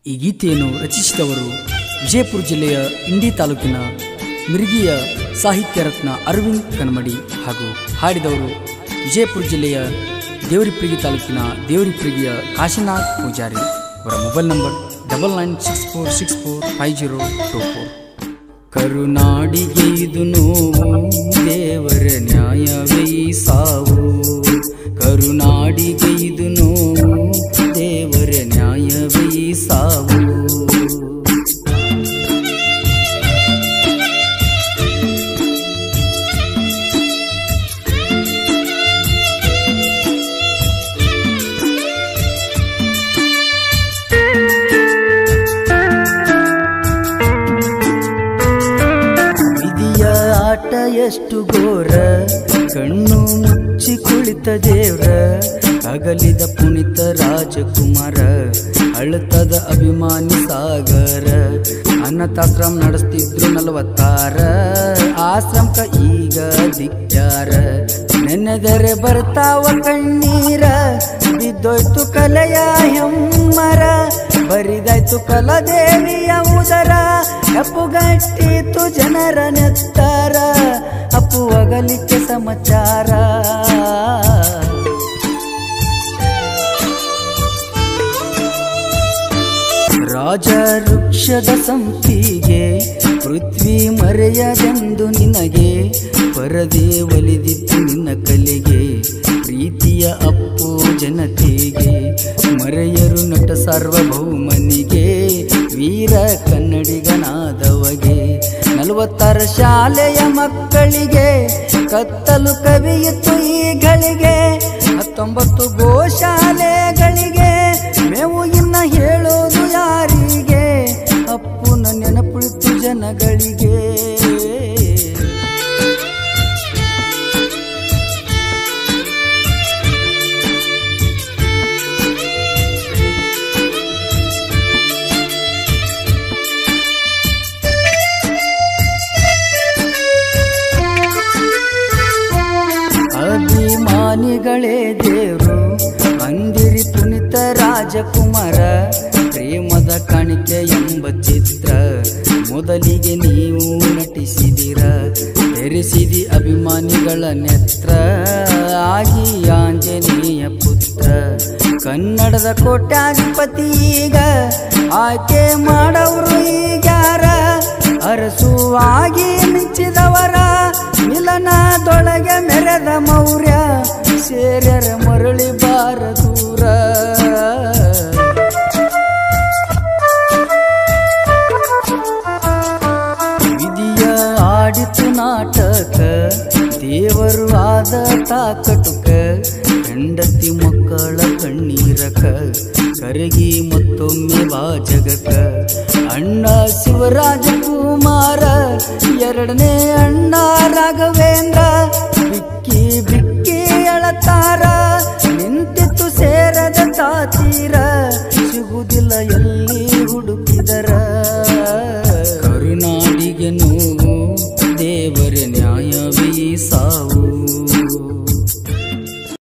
ಈ ಗೀತೆಯನ್ನು ರಚಿಸಿದವರು ವಿಜಯಪುರ ಜಿಲ್ಲೆಯ ಇಂಡಿ ತಾಲೂಕಿನ ಮಿರ್ಗಿಯ ಸಾಹಿತ್ಯ ರತ್ನ ಅರವಿಂದ್ ಕನ್ಮಡಿ ಹಾಗೂ ಹಾಡಿದವರು ವಿಜಯಪುರ ಜಿಲ್ಲೆಯ ದೇವರಿಪ್ರಿಗಿ ತಾಲೂಕಿನ ದೇವರಿಪ್ರಿಗಿಯ ಕಾಶಿನಾಥ್ ಪೂಜಾರಿ ಅವರ mobile number double nine six four six four five zero two four ಕರುನಾಡಿಗೆ ಇದು ನೋವು ದೇವರ ನ್ಯಾಯವೇ ಈ ಸಾವು ಕರುನಾಡಿಗೆ ಇದು ನೋವು ದೇವರ ನ್ಯಾಯವೇ ಈ ಸಾವು ವಿಧಿಯ ಆಟ ಎಷ್ಟು ಘೋರ ಕಣ್ಣು ಮುಚ್ಚಿ ಕುಳಿತ ದೇವ್ರ ಅಗಲಿದ ಪುಣಿತ ರಾಜಕುಮಾರ ಅಳುತ್ತದ ಅಭಿಮಾನಿ ಸಾಗರ ಅನಾಥಾಶ್ರಮ ನಡೆಸ್ತಿದ್ರು ನಲವತ್ತಾರ ಆಶ್ರಮಕ ಈಗ ದಿಕ್ಕ್ಯಾರ ನೆನೆದರೆ ಬರ್ತಾವ ಕಣ್ಣೀರ ಬಿದ್ದೋಯ್ತು ಕಲೆಯ ಹೆಮ್ಮರ ಬರಿದಾಯ್ತು ಕಲದೇವಿಯ ಉದರ ಅಪ್ಪುಗಟ್ಟಿತು ಜನರ ನೆತ್ತಾರ ಅಪ್ಪು ಅಗಲಿಕ್ಕೆ ಸಮಾಚಾರ ರಾಜ ವೃಕ್ಷದ ಸಂಪಿಗೆ ಪೃಥ್ವಿ ಮರೆಯದೆಂದು ನಿನಗೆ ಪರದೆ ಒಲಿದಿತ್ತು ನಿನ್ನ ಕಲೆಗೆ ಪ್ರೀತಿಯ ಅಪ್ಪು ಜನತೆಗೆ ಮರೆಯರು ನಟ ಸಾರ್ವಭೌಮನಿಗೆ ವೀರ ಕನ್ನಡಿಗನಾದವಗೆ ನಲವತ್ತಾರ ಶಾಲೆಯ ಮಕ್ಕಳಿಗೆ ಕತ್ತಲು ಕವಿಯಿತು ಈ ಗಳಿಗೆ ಹತ್ತೊಂಬತ್ತು ಗೋಶಾಲೆಗಳಿಗೆ ಮೇವು ಇನ್ನ ಹೇಳೋದು ಯಾರಿಗೆ ಅಪ್ಪುನ ನೆನಪುಳಿತು ಜನಗಳಿಗೆ ಅಭಿಮಾನಿಗಳೇ ದೇವರು ಅಂದಿರಿ ಪುನಿತ ರಾಜಕುಮಾರ ಪ್ರೇಮದ ಕಾಣಿಕೆ ಎಂಬ ಚಿತ್ರ ಮೊದಲಿಗೆ ನೀವು ನಟಿಸಿದಿರ ತೆರೆಸಿದಿ ಅಭಿಮಾನಿಗಳ ನೆತ್ರ ಆಗಿ ಆಂಜನೇಯ ಪುತ್ರ ಕನ್ನಡದ ಕೋಟ್ಯಾಧಿಪತಿ ಈಗ ಆಯ್ಕೆ ಮಾಡವರು ಈಗ್ಯಾರ ಅರಸುವಾಗಿ ಮಿಂಚಿದವರ ಮಿಲನದೊಳಗೆ ಮೆರೆದ ಮೌರ್ಯ ಸೇರ್ಯರ ಮರಳಿ ಬಾರ ದೂರ ವಿಧಿಯ ಆಡಿತು ನಾಟಕ ದೇವರು ಆದ ತಾಕಟುಕ ಹೆಂಡತಿ ಮಕ್ಕಳ ಕಣ್ಣೀರಕ ಕರಗಿ ಮತ್ತೊಮ್ಮೆ ಬಾ ಜಗಕ ಅಣ್ಣ ಶಿವರಾಜ ಕುಮಾರ ಎರಡನೇ ಅಣ್ಣ ರಾಘವೇಂದ್ರ ಬಿಕ್ಕಿ ಬಿಕ್ಕಿ ಅಳತಾರ ನಿಂತಿತ್ತು ಸೇರದ ತಾತೀರ ಸಿಗುವುದಿಲ್ಲ ಎಲ್ಲಿ ಹುಡುಕಿದರ ಕರುನಾಡಿಗೆ ನೋವು ದೇವರ ನ್ಯಾಯವೇ ಸಾವು